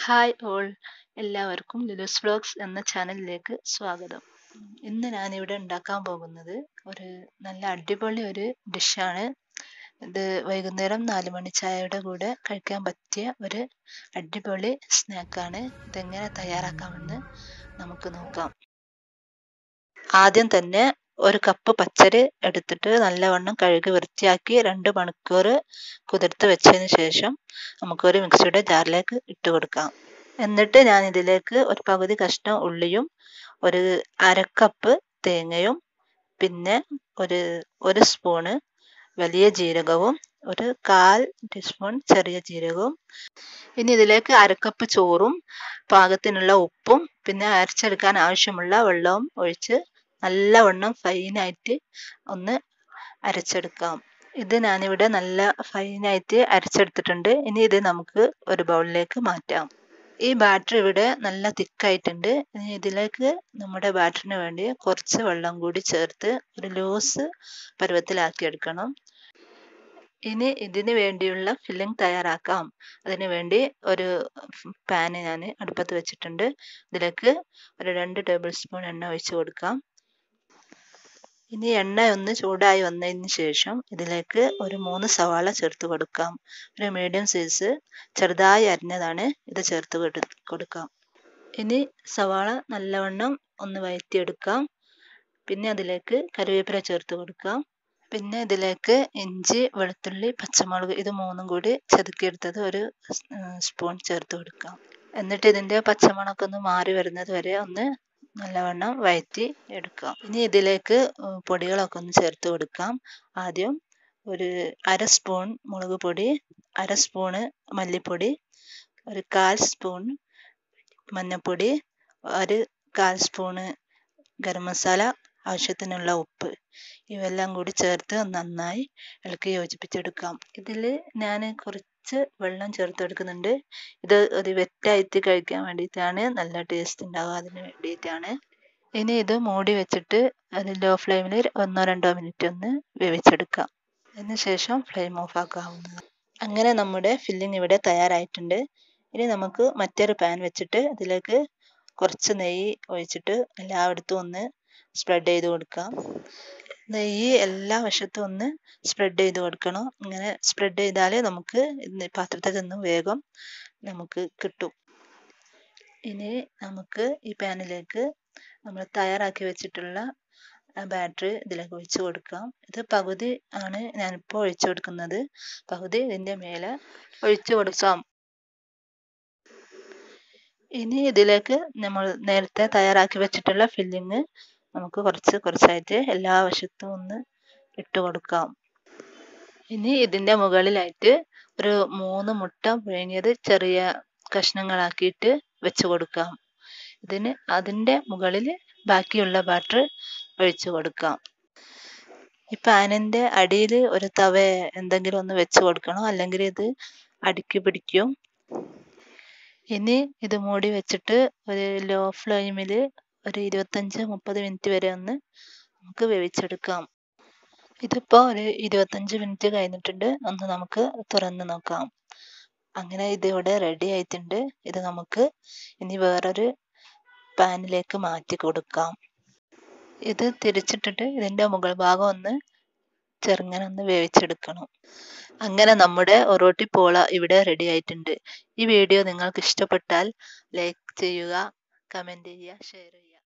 hi all എല്ലാവർക്കും Lulu's vlogs എന്ന ചാനലിലേക്ക് സ്വാഗതം ഇന്ന് ഞാനിവിടെ ഉണ്ടാക്കാൻ പോകുന്നത് ഒരു നല്ല അടിപൊളി ഒരു ഡിഷാണ് ഇത് വൈകുന്നേരം നാല് മണി ചായയുടെ കൂടെ കഴിക്കാൻ പറ്റിയ ഒരു അടിപൊളി സ്നാക്കാണ് ഇതെങ്ങനെ തയ്യാറാക്കാമെന്ന് നമുക്ക് നോക്കാം ആദ്യം തന്നെ ഒരു കപ്പ് പച്ചരി എടുത്തിട്ട് നല്ലവണ്ണം കഴുകി വൃത്തിയാക്കി രണ്ട് മണിക്കൂർ കുതിർത്ത് വെച്ചതിന് ശേഷം നമുക്കൊരു മിക്സിയുടെ ജാറിലേക്ക് ഇട്ട് കൊടുക്കാം എന്നിട്ട് ഞാൻ ഇതിലേക്ക് ഒരു പകുതി കഷ്ണം ഉള്ളിയും ഒരു അരക്കപ്പ് തേങ്ങയും പിന്നെ ഒരു ഒരു സ്പൂണ് വലിയ ജീരകവും ഒരു കാൽ ടീസ്പൂൺ ചെറിയ ജീരകവും ഇനി ഇതിലേക്ക് അരക്കപ്പ് ചോറും പാകത്തിനുള്ള ഉപ്പും പിന്നെ അരച്ചെടുക്കാൻ ആവശ്യമുള്ള വെള്ളവും ഒഴിച്ച് നല്ലവണ്ണം ഫൈനായിട്ട് ഒന്ന് അരച്ചെടുക്കാം ഇത് ഞാനിവിടെ നല്ല ഫൈനായിട്ട് അരച്ചെടുത്തിട്ടുണ്ട് ഇനി ഇത് നമുക്ക് ഒരു ബൗളിലേക്ക് മാറ്റാം ഈ ബാറ്റർ ഇവിടെ നല്ല തിക്കായിട്ടുണ്ട് ഇനി ഇതിലേക്ക് നമ്മുടെ ബാറ്ററിന് വേണ്ടി കുറച്ച് വെള്ളം കൂടി ചേർത്ത് ഒരു ലൂസ് പരുവത്തിലാക്കി എടുക്കണം ഇനി ഇതിന് വേണ്ടിയുള്ള ഫില്ലിംഗ് തയ്യാറാക്കാം അതിന് വേണ്ടി ഒരു പാന് ഞാൻ അടുപ്പത്ത് വെച്ചിട്ടുണ്ട് ഇതിലേക്ക് ഒരു രണ്ട് ടേബിൾ സ്പൂൺ എണ്ണ ഒഴിച്ച് കൊടുക്കാം ഇനി എണ്ണ ഒന്ന് ചൂടായി വന്നതിന് ശേഷം ഇതിലേക്ക് ഒരു മൂന്ന് സവാള ചേർത്ത് കൊടുക്കാം ഒരു മീഡിയം സൈസ് ചെറുതായി അരിഞ്ഞതാണ് ഇത് ചേർത്ത് കൊടുക്കാം ഇനി സവാള നല്ലവണ്ണം ഒന്ന് വഴറ്റിയെടുക്കാം പിന്നെ അതിലേക്ക് കറിവേപ്പില ചേർത്ത് കൊടുക്കാം പിന്നെ ഇതിലേക്ക് ഇഞ്ചി വെളുത്തുള്ളി പച്ചമുളക് ഇത് മൂന്നും കൂടി ചതുക്കിയെടുത്തത് ഒരു സ്പൂൺ ചേർത്ത് കൊടുക്കാം എന്നിട്ട് ഇതിൻ്റെ പച്ചമുളക് ഒന്ന് മാറി വരുന്നത് വരെ ഒന്ന് നല്ലവണ്ണം വഴറ്റി എടുക്കാം ഇനി ഇതിലേക്ക് പൊടികളൊക്കെ ഒന്ന് ചേർത്ത് കൊടുക്കാം ആദ്യം ഒരു അര സ്പൂൺ മുളക് പൊടി അര സ്പൂണ് മല്ലിപ്പൊടി ഒരു കാൽ സ്പൂൺ മഞ്ഞൾപ്പൊടി ഒരു കാൽ സ്പൂണ് ഗരം മസാല ആവശ്യത്തിനുള്ള ഉപ്പ് ഇവയെല്ലാം കൂടി ചേർത്ത് നന്നായി ഇളക്കി യോജിപ്പിച്ചെടുക്കാം ഇതിൽ ഞാൻ കുറച്ച് വെള്ളം ചേർത്ത് എടുക്കുന്നുണ്ട് ഇത് ഒരു വെറ്റായിട്ട് കഴിക്കാൻ വേണ്ടിയിട്ടാണ് നല്ല ടേസ്റ്റ് ഉണ്ടാവുക അതിന് വേണ്ടിയിട്ടാണ് ഇനി ഇത് മൂടി വെച്ചിട്ട് അത് ലോ ഫ്ലെയിമിൽ ഒന്നോ രണ്ടോ മിനിറ്റ് ഒന്ന് വേവിച്ചെടുക്കാം അതിന് ശേഷം ഫ്ലെയിം ഓഫ് ആക്കാവുന്നതാണ് അങ്ങനെ നമ്മുടെ ഫില്ലിംഗ് ഇവിടെ തയ്യാറായിട്ടുണ്ട് ഇനി നമുക്ക് മറ്റൊരു പാൻ വെച്ചിട്ട് അതിലേക്ക് കുറച്ച് നെയ്യ് ഒഴിച്ചിട്ട് എല്ലായിടത്തും ഒന്ന് സ്പ്രെഡ് ചെയ്ത് കൊടുക്കാം നെയ്യ് എല്ലാ വശത്തും ഒന്ന് സ്പ്രെഡ് ചെയ്ത് കൊടുക്കണം ഇങ്ങനെ സ്പ്രെഡ് ചെയ്താൽ നമുക്ക് പാത്രത്തിൽ നിന്നും വേഗം നമുക്ക് കിട്ടും ഇനി നമുക്ക് ഈ പാനിലേക്ക് നമ്മൾ തയ്യാറാക്കി വെച്ചിട്ടുള്ള ബാറ്ററി ഇതിലേക്ക് ഒഴിച്ച് കൊടുക്കാം ഇത് പകുതി ആണ് ഞാനിപ്പോൾ ഒഴിച്ചു കൊടുക്കുന്നത് പകുതി ഇതിൻ്റെ മേലെ ഒഴിച്ചു കൊടുക്കാം ഇനി ഇതിലേക്ക് നമ്മൾ നേരത്തെ തയ്യാറാക്കി വെച്ചിട്ടുള്ള ഫില്ലിങ് നമുക്ക് കുറച്ച് കുറച്ചായിട്ട് എല്ലാ വശത്തും ഒന്ന് ഇട്ട് കൊടുക്കാം ഇനി ഇതിൻ്റെ മുകളിലായിട്ട് ഒരു മൂന്ന് മുട്ട പുഴുങ്ങിയത് ചെറിയ കഷ്ണങ്ങളാക്കിയിട്ട് വെച്ച് കൊടുക്കാം ഇതിന് അതിൻ്റെ മുകളിൽ ബാക്കിയുള്ള ബാറ്റർ ഒഴിച്ചു കൊടുക്കാം ഈ പാനിൻ്റെ അടിയിൽ ഒരു തവ എന്തെങ്കിലും ഒന്ന് വെച്ച് കൊടുക്കണം അല്ലെങ്കിൽ ഇത് അടുക്കി പിടിക്കും ഇനി ഇത് മൂടി വെച്ചിട്ട് ഒരു ലോ ഫ്ലെയിമിൽ ഒരു ഇരുപത്തഞ്ച് മുപ്പത് മിനിറ്റ് വരെ ഒന്ന് നമുക്ക് വേവിച്ചെടുക്കാം ഇതിപ്പോൾ ഒരു ഇരുപത്തഞ്ച് മിനിറ്റ് കഴിഞ്ഞിട്ടുണ്ട് ഒന്ന് നമുക്ക് തുറന്ന് നോക്കാം അങ്ങനെ ഇതിവിടെ റെഡി ആയിട്ടുണ്ട് ഇത് നമുക്ക് ഇനി വേറൊരു പാനിലേക്ക് മാറ്റി കൊടുക്കാം ഇത് തിരിച്ചിട്ടിട്ട് ഇതിൻ്റെ മുകൾ ഭാഗം ഒന്ന് ചെറുങ്ങനെ ഒന്ന് വേവിച്ചെടുക്കണം അങ്ങനെ നമ്മുടെ ഒറോട്ടി പോള ഇവിടെ റെഡി ആയിട്ടുണ്ട് ഈ വീഡിയോ നിങ്ങൾക്ക് ഇഷ്ടപ്പെട്ടാൽ ലൈക്ക് ചെയ്യുക കമൻറ്റ് ചെയ്യുക ഷെയർ ചെയ്യുക